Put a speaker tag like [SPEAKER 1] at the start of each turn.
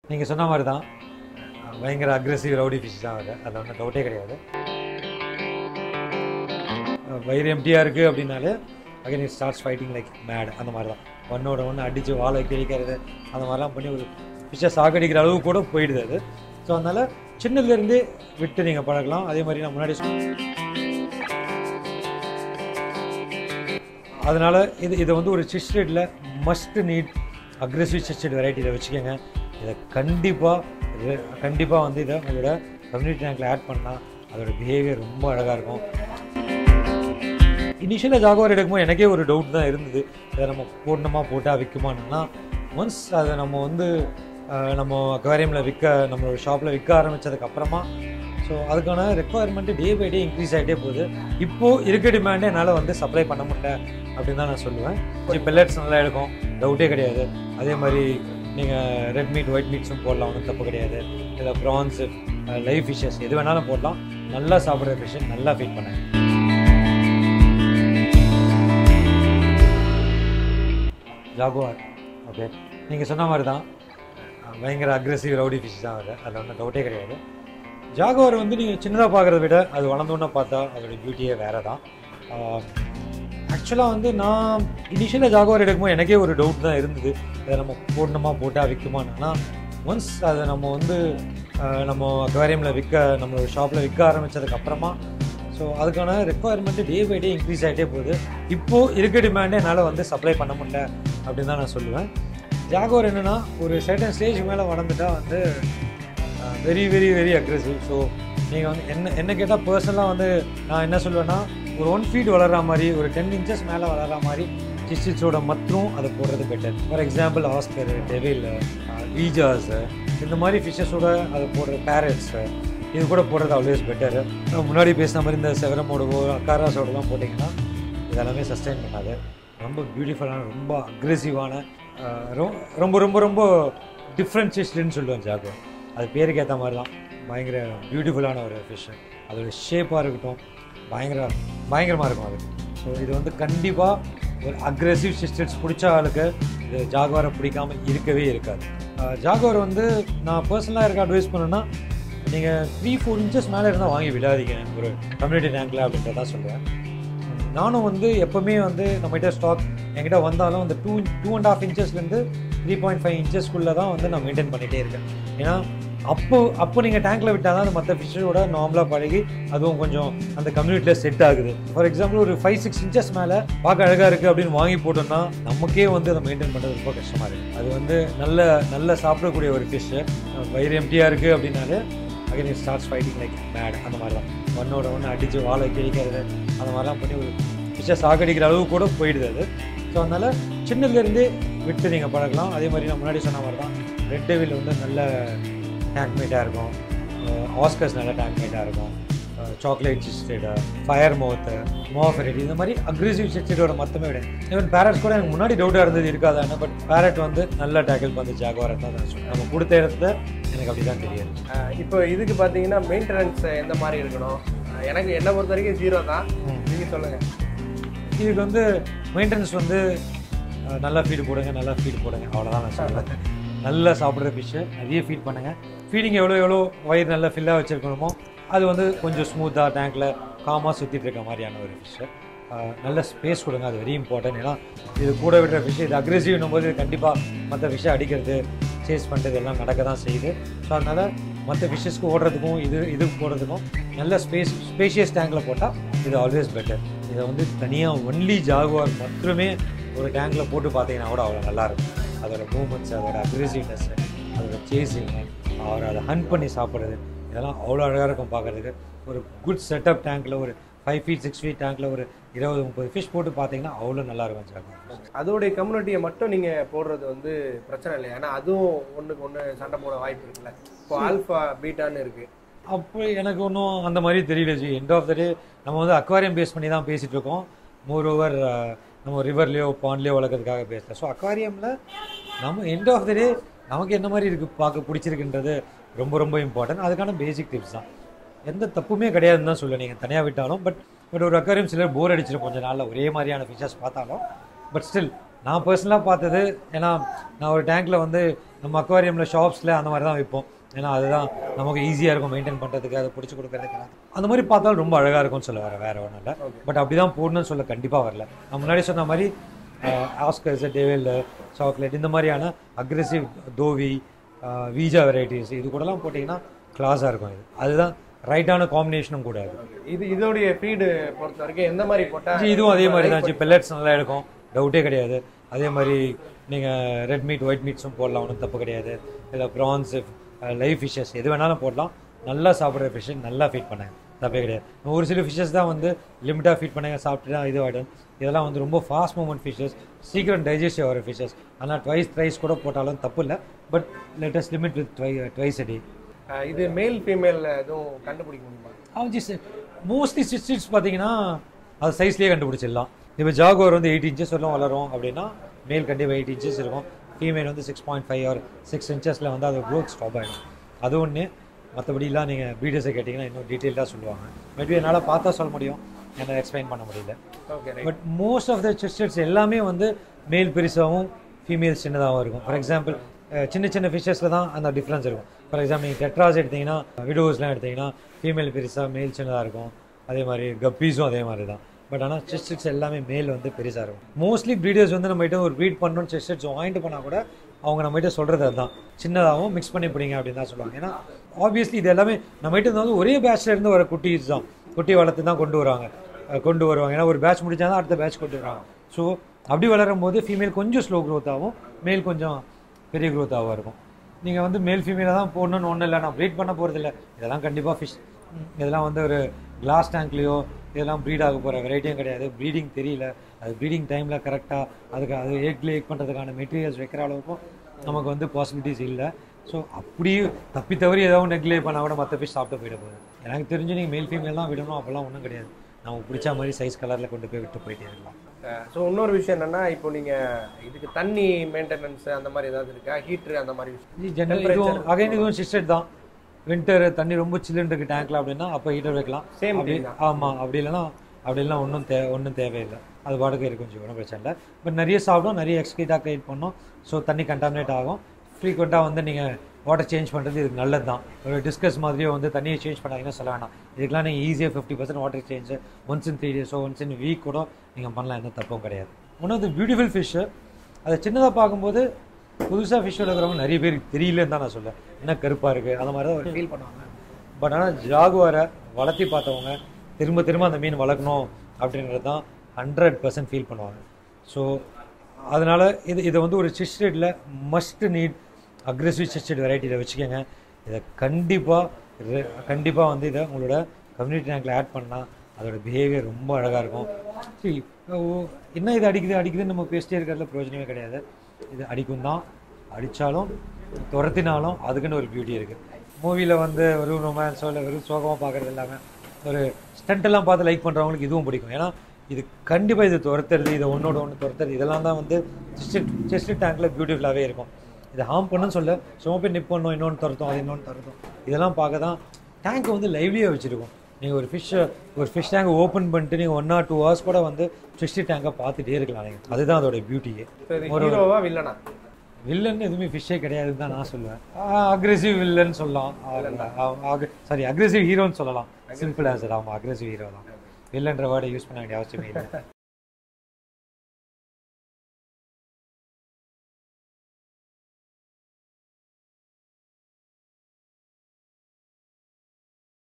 [SPEAKER 1] நீங்கள் சொன்ன மாதிரி தான் பயங்கர அக்ரெசிவ் ரவுடி ஃபிஷ் தான் அது அதில் ஒன்றும் டவுட்டே கிடையாது அஹ் வயிறு எம்டியாக இருக்குது அப்படின்னாலே again it starts fighting like mad அந்த மாதிரி தான் ஒன்னோட ஒன்று அடித்து வாழை கிழிக்கிறது அந்த மாதிரிலாம் பண்ணி ஒரு ஃபிஷ்ஷை சாகடிக்கிற அளவு கூட போயிடுது அது ஸோ அதனால் சின்னதுலேருந்தே விட்டு நீங்கள் பழகலாம் அதே மாதிரி நான் முன்னாடி சொன்ன அதனால இது இதை வந்து ஒரு சிஸ்டேட்டில் மஸ்ட் நீட் அக்ரெசிவ் சிஸ்டேட் வெரைட்டியில் வச்சுக்கோங்க இதை கண்டிப்பாக கண்டிப்பாக வந்து இதை உங்களோட கம்யூனிட்டி டேங்கில் ஆட் பண்ணால் அதோட பிஹேவியர் ரொம்ப அழகாக இருக்கும் இனிஷியலாக ஜாகுவார் எடுக்கும்போது எனக்கே ஒரு டவுட் தான் இருந்தது இதை நம்ம போடணுமா போட்டால் விற்குமான்னா ஒன்ஸ் அதை நம்ம வந்து அஹ், நம்ம அக்வாரியமில் விற்க நம்மளோட ஷாப்பில் விற்க ஆரம்பித்ததுக்கு அப்புறமா ஸோ அதுக்கான requirement day by day increase ஆகிட்டே போகுது இப்போது இருக்க டிமாண்டே என்னால் வந்து சப்ளை பண்ண முடியல அப்படின்னு தான் நான் சொல்லுவேன் பெல்லட்ஸ் நல்லா எடுக்கும் டவுட்டே கிடையாது அதே மாதிரி நீங்கள் ரெட் மீட் ஒயிட் மீட்ஸும் போடலாம் ஒன்றும் தப்பு கிடையாது இல்லை ப்ரான்ஸு லைவ் ஃபிஷ்ஷஸ் எது வேணாலும் போடலாம் நல்லா சாப்பிட்ற ஃபிஷ்ஷை நல்லா ஃபீட் பண்ணுங்க ஜாகுவார் ஓகே நீங்கள் சொன்ன மாதிரி தான் பயங்கர அக்ரெசிவ் ரவுடி ஃபிஷ் தான் அது அதில் ஒன்றும் டவுட்டே கிடையாது ஜாகுவார் வந்து நீங்கள் சின்னதாக பார்க்குறத விட அது வளர்ந்தோன்னே பார்த்தா அதோட பியூட்டியே வேறு தான் ஆக்சுவலாக வந்து நான் இனிஷியலாக ஜாகுவார் எடுக்கும்போது எனக்கே ஒரு டவுட் தான் இருந்தது இதை நம்ம போடணுமா போட்டால் விற்குமான்னு ஆனால் ஒன்ஸ் அதை நம்ம வந்து அஹ், நம்ம அக்வாரியமில் விற்க நம்மளோட ஷாப்பில் விற்க ஆரம்பித்ததுக்கு அப்புறமா ஸோ அதுக்கான requirement day by day increase ஆகிட்டே போகுது இப்போது இருக்க டிமாண்டே என்னால் வந்து சப்ளை பண்ண முடியல அப்படின்னு தான் நான் சொல்லுவேன் ஜாகுவார் என்னென்னா ஒரு சர்டன் ஸ்டேஜ் மேலே வளர்ந்துட்டா வந்து very very very aggressive so நீங்கள் வந்து என்ன என்ன கேட்டால் பர்சனலாக வந்து நான் என்ன சொல்லுவேன்னா ஒரு ஒன் ஃபீட் வளர்கிற மாதிரி ஒரு டென் இன்ச்சஸ் மேலே வளர்கிற மாதிரி சிஸ்டிச்சோட மற்றும் அதை போடுறது better for example Oscar devil வீஜாஸ் இந்த மாதிரி ஃபிஷ்ஷஸோட அதை போடுற பேரட்ஸு இது கூட போடுறது ஆல்வேஸ் பெட்டர் முன்னாடி பேசின மாதிரி இந்த செவரமோடவோ அக்காராஸோடலாம் போட்டிங்கன்னா இதெல்லாமே சஸ்டைன் பண்ணாது ரொம்ப பியூட்டிஃபுல்லான ரொம்ப அக்ரெசிவான ரொம்ப ரொம்ப ரொம்ப டிஃப்ரெண்ட் ஃபிஷ்ன்னு சொல்லுவேன் ஜாகோ அது பேருக்கு ஏற்ற மாதிரி தான் பயங்கர பியூட்டிஃபுல்லான ஒரு ஃபிஷ்ஷு அதோட ஷேப்பாக இருக்கட்டும் பயங்கர பயங்கரமாக இருக்கும் அது ஸோ இது வந்து கண்டிப்பாக ஒரு அக்ரெசிவ் சிஸ்டர்ஸ் பிடிச்ச ஆளுக்கு இது ஜாகுவாரை பிடிக்காம இருக்கவே இருக்காது ஜாகுவார் வந்து நான் பர்சனலாக இருக்க அட்வைஸ் பண்ணேன்னா நீங்கள் த்ரீ ஃபோர் இன்ச்சஸ் மேலே இருந்தால் வாங்கி விடாதீங்க ஒரு கம்யூனிட்டி டேங்கில் அப்படின்றத சொல்லுவேன் நானும் வந்து எப்போவுமே வந்து நம்மகிட்ட ஸ்டாக் என்கிட்ட வந்தாலும் அந்த டூ டூ அண்ட் ஆஃப் இன்ச்சஸ்லேருந்து த்ரீ பாயிண்ட் ஃபைவ் இன்ச்சஸ்க்குள்ளே தான் வந்து நான் மெயின்டைன் பண்ணிகிட்டே இருக்கேன் ஏன்னா அப்போ அப்போ நீங்கள் டேங்க்கில் விட்டால் தான் அந்த மற்ற ஃபிஷ்ஷோட நார்மலாக பழகி அதுவும் கொஞ்சம் அந்த கம்யூனிட்டியில் செட் ஆகுது ஃபார் எக்ஸாம்பிள் ஒரு ஃபைவ் சிக்ஸ் இன்ச்சஸ் மேலே பார்க்க அழகாக இருக்குது அப்படின்னு வாங்கி போட்டோம்னா நமக்கே வந்து அதை மெயின்டைன் பண்ணுறது ரொம்ப கஷ்டமாக இருக்குது அது வந்து நல்ல நல்ல சாப்பிடக்கூடிய ஒரு ஃபிஷ்ஷு வயிறு எம்டியாக இருக்குது அப்படின்னாலே again it starts fighting like mad அந்த மாதிரி தான் ஒன்னோட ஒன்று அடித்து வாழை கிழிக்கிறது அந்த மாதிரிலாம் பண்ணி ஒரு ஃபிஷ்ஷை சாகடிக்கிற அளவு கூட போயிடுது அது ஸோ அதனால் சின்னதுலேருந்தே விட்டு நீங்கள் பழகலாம் அதே மாதிரி நான் முன்னாடி சொன்ன மாதிரி தான் ரெட் டெவில் வந்து நல்ல டேங்க் மேட்டாக இருக்கும் ஆஸ்கர்ஸ் நல்ல டேங்க் மேட்டாக இருக்கும் சாக்லேட் சிஸ்டேடு ஃபயர் மவுத்து மோஃபெரிட்டி இந்த மாதிரி அக்ரெசிவ் சிஸ்டேடோட மொத்தமே விட ஈவன் பேரட்ஸ் கூட எனக்கு முன்னாடி டவுட்டாக இருந்தது இருக்காதான்னு பட் பேரட் வந்து நல்ல டேக்கிள் பண்ணி ஜாகுவார் தான் நான் சொல்லுவேன் நம்ம கொடுத்த இடத்துல எனக்கு அப்படி தான் தெரியாது
[SPEAKER 2] அஹ் இப்போ இதுக்கு பார்த்தீங்கன்னா மெயின்டெனன்ஸ் எந்த மாதிரி இருக்கணும் அஹ் எனக்கு என்னை பொறுத்த வரைக்கும் ஜீரோ தான்
[SPEAKER 1] ம்.
[SPEAKER 2] நீங்கள் சொல்லுங்கள்
[SPEAKER 1] இதுக்கு வந்து மெயின்டெனன்ஸ் வந்து அஹ், நல்லா ஃபீடு போடுங்க நல்லா ஃபீடு போடுங்க அவ்வளோதான் நான் சொல்லுவேன் நல்லா சாப்பிட்ற ஃபிஷ்ஷு நிறைய ஃபீட் பண்ணுங்கள் ஃபீடிங் எவ்வளோ எவ்வளோ வயிறு நல்லா ஃபில்லாக வச்சுருக்கணுமோ அது வந்து கொஞ்சம் ஸ்மூத்தாக டேங்க்கில் காமாக சுற்றிட்டு இருக்க மாதிரியான ஒரு ஃபிஷ்ஷு நல்ல ஸ்பேஸ் கொடுங்க அது வெரி இம்பார்ட்டன்ட் ஏன்னா இது கூட விடுற ஃபிஷ் இது அக்ரெசிவ்னும் போது கண்டிப்பாக மற்ற ஃபிஷ்ஷை அடிக்கிறது சேஸ் பண்ணுறது எல்லாம் நடக்க தான் செய்யுது ஸோ அதனால் மற்ற ஃபிஷ்ஷஸ்க்கு ஓடுறதுக்கும் இது இதுக்கு போடுறதுக்கும் நல்ல ஸ்பேஸ் ஸ்பேஷியஸ் டேங்கில் போட்டால் இது ஆல்வேஸ் பெட்டர் இதை வந்து தனியாக ஒன்லி ஜாகுவார் மட்டுமே ஒரு டேங்கில் போட்டு பார்த்தீங்கன்னா கூட அவ்வளோ நல்லாயிருக்கும் அதோட மூமெண்ட்ஸ் அதோட அக்ரெசிவ்னஸ் அதோட சேசிங்கு அவர் அதை ஹண்ட் பண்ணி சாப்பிட்றது இதெல்லாம் அவ்வளோ அழகாக இருக்கும் பார்க்குறதுக்கு ஒரு குட் செட்டப் டேங்க்கில் ஒரு ஃபைவ் ஃபீட் சிக்ஸ் ஃபீட் டேங்க்கில் ஒரு இருபது முப்பது ஃபிஷ் போட்டு பார்த்தீங்கன்னா அவ்வளோ நல்லா இருக்கும் ஜாகுவார்
[SPEAKER 2] அதோடைய கம்யூனிட்டியை மட்டும் நீங்கள் போடுறது வந்து பிரச்சனை இல்லை ஏன்னா அதுவும் ஒன்றுக்கு ஒன்று சண்டை போட வாய்ப்பு இருக்குல்ல இப்போ ஆல்ஃபா பீட்டான்னு இருக்குது
[SPEAKER 1] அப்போ எனக்கு ஒன்றும் அந்த மாதிரி தெரியல ji end of the day நம்ம வந்து அக்வாரியம் பேஸ் பண்ணி தான் பேசிகிட்டு இருக்கோம் மோர் ஓவர் நம்ம ரிவர்லேயோ பாண்ட்லேயோ வளர்க்கறதுக்காக பேசல ஸோ அக்வாரியமில் நம்ம எண்ட் ஆஃப் த டே நமக்கு என்ன மாதிரி இருக்குது பார்க்க பிடிச்சிருக்குன்றது ரொம்ப ரொம்ப இம்பார்ட்டன்ட் அதுக்கான பேசிக் டிப்ஸ் தான் எந்த தப்புமே கிடையாதுன்னு தான் சொல்ல நீங்கள் தனியாக விட்டாலும் பட் பட் ஒரு அக்வாரியம் சிலர் போர் அடிச்சிடும் கொஞ்ச நாளில் ஒரே மாதிரியான ஃபிஷஸ் பார்த்தாலும் பட் ஸ்டில் நான் பர்சனலாக பார்த்தது ஏன்னா நான் ஒரு டேங்க்கில் வந்து நம்ம அக்வாரியமில் ஷாப்ஸில் அந்த மாதிரி தான் வைப்போம் ஏன்னா அதுதான் நமக்கு ஈஸியாக இருக்கும் மெயின்டைன் பண்ணுறதுக்கு அதை பிடிச்சி கொடுக்கறதுக்கு அந்த மாதிரி பார்த்தாலும் ரொம்ப அழகாக இருக்கும்னு சொல்ல வர வேற ஒன்றும் இல்லை பட் அப்படி தான் போடணும்னு சொல்ல கண்டிப்பாக வரல நான் முன்னாடி சொன்ன மாதிரி ஆஸ்கர்ஸ் டேவல் சாக்லேட் இந்த மாதிரியான அக்ரெசிவ் தோவி வீஜா வெரைட்டிஸ் இது கூடலாம் போட்டிங்கன்னா கிளாஸாக இருக்கும் இது அதுதான் ரைட்டான காம்பினேஷனும் கூட அது
[SPEAKER 2] இது இதோடைய ஃபீடு பொறுத்த வரைக்கும் எந்த மாதிரி போட்டா
[SPEAKER 1] ஜி, இதுவும் அதே மாதிரி தான் பெல்லட்ஸ் நல்லா எடுக்கும் டவுட்டே கிடையாது அதே மாதிரி நீங்கள் ரெட் மீட் ஒயிட் மீட்ஸும் போடலாம் ஒன்றும் தப்பு கிடையாது இல்லை ப்ரான்ஸ் லைவ் ஃபிஷ்ஷஸ் எது வேணாலும் போடலாம் நல்லா சாப்பிட்ற ஃபிஷ்ஷை நல்லா ஃபீட் பண்ணாங்க தப்பே கிடையாது ஒரு சில ஃபிஷ்ஷஸ் தான் வந்து லிமிட்டாக ஃபீட் பண்ணாங்க சாப்பிட்டு தான் இது ஆகிடும் இதெல்லாம் வந்து ரொம்ப ஃபாஸ்ட் மூமெண்ட் ஃபிஷ்ஷஸ் சீக்கிரம் டைஜஸ்ட் ஆகிற ஃபிஷ்ஷஸ் ஆனால் ட்வைஸ் த்ரைஸ் கூட போட்டாலும் தப்பு இல்லை பட் லேட்டஸ்ட் லிமிட் வித் ட்வை ட்வைஸ் அடி
[SPEAKER 2] அஹ் இது மேல் ஃபீமேல் எதுவும் கண்டுபிடிக்க முடியுமா
[SPEAKER 1] அவன் ஜி மோஸ்ட்லி சிக்ஸ் பார்த்தீங்கன்னா அது சைஸ்லேயே கண்டுபிடிச்சிடலாம் இப்போ ஜாகுவர் வந்து எயிட் இன்ச்சஸ் வரலாம் வளரும் அப்படின்னா மேல் கண்டிப்பாக எயிட் இன்ச்சஸ் இருக்கும் ஃபீமேல் வந்து six point five or six இன்ச்சஸில் வந்து அது க்ரோத் ஸ்டாப் ஆகிடும் அது ஒன்று மற்றபடிலாம் நீங்கள் ப்ரீடர்ஸை கேட்டிங்கன்னா இன்னும் டீட்டெயில்டாக சொல்லுவாங்க மேபி என்னால் பார்த்தா சொல்ல முடியும் என்னால் எக்ஸ்பிளைன் பண்ண முடியல
[SPEAKER 2] okay
[SPEAKER 1] but most of the செஸ்டர்ஸ் எல்லாமே வந்து மேல் பெருசாகவும் ஃபீமேல் சின்னதாகவும் இருக்கும் ஃபார் எக்ஸாம்பிள் சின்ன சின்ன ஃபிஷஸில் தான் அந்த டிஃப்ரென்ஸ் இருக்கும் ஃபார் எக்ஸாம்பிள் நீங்கள் டெட்ராஸ் எடுத்தீங்கன்னா விடோஸ்லாம் எடுத்தீங்கன்னா ஃபீமேல் பெருசாக மேல் சின்னதாக இருக்கும் அதே மாதிரி கப்பீஸும் அதே மாதிரி தான் பட் ஆனால் செஸ்டர்ஸ் எல்லாமே மேல் வந்து பெருசாக இருக்கும் மோஸ்ட்லி ப்ரீடர்ஸ் வந்து நம்மகிட்ட ஒரு ப்ரீட் பண்ணணும்னு செஸ்டர்ஸ் வாங்கிட்டு போனால் கூட அவங்க நம்மகிட்ட சொல்கிறது அதுதான் சின்னதாகவும் மிக்ஸ் பண்ணி பிடிங்க அப்படின்னு தான் சொல்லுவாங்க ஏன்னா ஆப்வியஸ்லி இது எல்லாமே நம்மகிட்ட வந்து ஒரே பேட்ச்ல இருந்து வர குட்டீஸ் தான் குட்டி வளர்த்து தான் கொண்டு வராங்க அஹ் கொண்டு வருவாங்க ஏன்னா ஒரு பேட்ச் முடிச்சா தான் அடுத்த பேட்ச் கொண்டு வராங்க ஸோ அப்படி வளரும் போது ஃபீமேல் கொஞ்சம் ஸ்லோ க்ரோத் ஆகும் மேல் கொஞ்சம் பெரிய க்ரோத்தாகவும் இருக்கும் நீங்கள் வந்து மேல் ஃபீமேலாக தான் போடணும்னு ஒன்றும் இல்லை நான் ப்ரீட் பண்ண போகிறதில்ல இதெல்லாம் கண்டிப்பாக ஃபிஷ் இதெல்லாம் வந்து ஒரு கிளாஸ் டேங்க்லேயோ இதெல்லாம் ப்ரீட் ஆக போகிற வெரைட்டியும் கிடையாது ப்ரீடிங் தெரியல அது ப்ரீடிங் டைமில் கரெக்டாக அதுக்கு அது ஏக் லேக் பண்ணுறதுக்கான மெட்டீரியல்ஸ் வைக்கிற அளவுக்கும் நமக்கு வந்து பாசிபிலிட்டிஸ் இல்லை ஸோ அப்படியே தப்பி தவறி ஏதாவது நெக்லே பண்ணால் கூட மற்ற ஃபிஷ் சாப்பிட்டு போயிட போகுது எனக்கு தெரிஞ்சு நீங்கள் மேல் ஃபீமேல் தான் விடணும் அப்போல்லாம் ஒன்றும் கிடையாது நமக்கு பிடிச்ச மாதிரி சைஸ் கலரில் கொண்டு போய் விட்டு போயிட்டே இருக்கலாம்
[SPEAKER 2] ஸோ இன்னொரு விஷயம் என்னன்னா இப்போ நீங்க இதுக்கு தண்ணி மெயின்டெனன்ஸ் அந்த மாதிரி ஏதாவது இருக்கா ஹீட்ரு அந்த மாதிரி விஷயம்
[SPEAKER 1] ஜென்ரல் இதுவும் அகைன் இதுவும் சிஸ்டட் தான் வின்டர் தண்ணி ரொம்ப சில்லுன்னு இருக்கு டேங்க்ல அப்படின்னா அப்போ ஹீட்டர் வைக்கலாம்
[SPEAKER 2] Same
[SPEAKER 1] அப்படி
[SPEAKER 2] thing தான்.
[SPEAKER 1] ஆமாம் அப்படி இல்லைன்னா அப்படி இல்லைன்னா ஒன்றும் தே ஒன்றும் தேவையில்லை அது பாட்டுக்கு இருக்கும் கொஞ்சம் ஒன்றும் பிரச்சனை இல்லை பட் நிறைய சாப்பிடும் நிறைய எக்ஸ்கிரீட்டாக க்ரியேட் பண்ணோம் ஸோ தண்ணி கண்டாமினேட் ஆகும் ஃப்ரீக்வெண்ட்டாக வந்து நீங்கள் வாட்டர் சேஞ்ச் பண்ணுறது இதுக்கு நல்லது தான் ஒரு டிஸ்கஸ் மாதிரியே வந்து தண்ணியை சேஞ்ச் பண்ணாங்கன்னா சொல்ல வேணாம் இதுக்கெலாம் நீங்கள் ஈஸியாக fifty percent water change once in three டேஸோ ஒன்ஸ் இன் வீக் கூட நீங்கள் பண்ணலாம் எந்த தப்பும் கிடையாது one of the beautiful fish அதை சின்னதாக பார்க்கும்போது புதுசாக ஃபிஷ் வளர்க்குறவங்க நிறைய பேருக்கு தெரியலன்னு தான் நான் சொல்லுவேன் என்ன கருப்பாக இருக்குது அந்த மாதிரி தான் ஒரு ஃபீல் பண்ணுவாங்க பட் ஆனால் ஜாகுவாரை வளர்த்தி பார்த்தவங்க திரும்ப திரும்ப அந்த மீன் வளர்க்கணும் அப்படின்றது தான் ஹண்ட்ரட் பர்சன்ட் ஃபீல் பண்ணுவாங்க ஸோ அதனால் இது இதை வந்து ஒரு சிஸ்டேட்டில் மஸ்ட் நீட் அக்ரெசிவ் சிஸ்டேட் வெரைட்டியில் வச்சுக்கோங்க இதை கண்டிப்பாக கண்டிப்பாக வந்து இதை உங்களோட கம்யூனிட்டி ரேங்கில் ஆட் பண்ணால் அதோட பிஹேவியர் ரொம்ப அழகாக இருக்கும் சரி ஓ, என்ன இது அடிக்குது அடிக்குதுன்னு நம்ம பேசிட்டே இருக்கிறதுல பிரயோஜனமே கிடையாது இது அடிக்கும் தான் அடித்தாலும் துரத்தினாலும் அதுக்குன்னு ஒரு பியூட்டி இருக்குது மூவியில் வந்து வெறும் ரொமான்ஸோ இல்லை வெறும் சோகமாக பார்க்குறது இல்லாமல் ஒரு ஸ்டண்ட் எல்லாம் பார்த்து லைக் பண்ணுறவங்களுக்கு இதுவும் பிடிக்கும் ஏன்னா இது கண்டிப்பாக இது துரத்துறது இதை ஒன்றோட ஒன்று துரத்துறது இதெல்லாம் தான் வந்து செஸ்ட் செஸ்ட் டேங்கில் பியூட்டிஃபுல்லாகவே இருக்கும் இதை ஹார்ம் பண்ணுன்னு சொல்ல சும்மா போய் நிப் பண்ணோம் இன்னொன்று துரத்தும் அது இன்னொன்று துரத்தும் இதெல்லாம் பார்க்க தான் டேங்க்கை வந்து லைவ்லியாக வச்சுருக்கோம் நீங்கள் ஒரு ஃபிஷ்ஷை ஒரு ஃபிஷ் டேங்கை ஓப்பன் பண்ணிட்டு நீங்கள் ஒன் ஆர் டூ ஹவர்ஸ் கூட வந்து ஃபிஷ் டேங்கை பார்த்துட்டே இருக்கலாம் நீங்கள் அதுதான் அதோட பியூட்டியே
[SPEAKER 2] So, இது ஹீரோவா வில்லனா
[SPEAKER 1] வில்லன் எதுவுமே ஃபிஷ்ஷே கிடையாதுன்னு தான் நான் சொல்லுவேன் அக்ரெசிவ் வில்லன் சொல்லலாம் சாரி அக்ரெசிவ் ஹீரோன்னு சொல்லலாம் சிம்பிள் ஆன்சர் ஆமாம் அக்ரெசிவ் ஹீரோ தான் வில்லன்ற வேர்டை யூஸ் பண்ண வேண்டிய அவசியமே இல்லை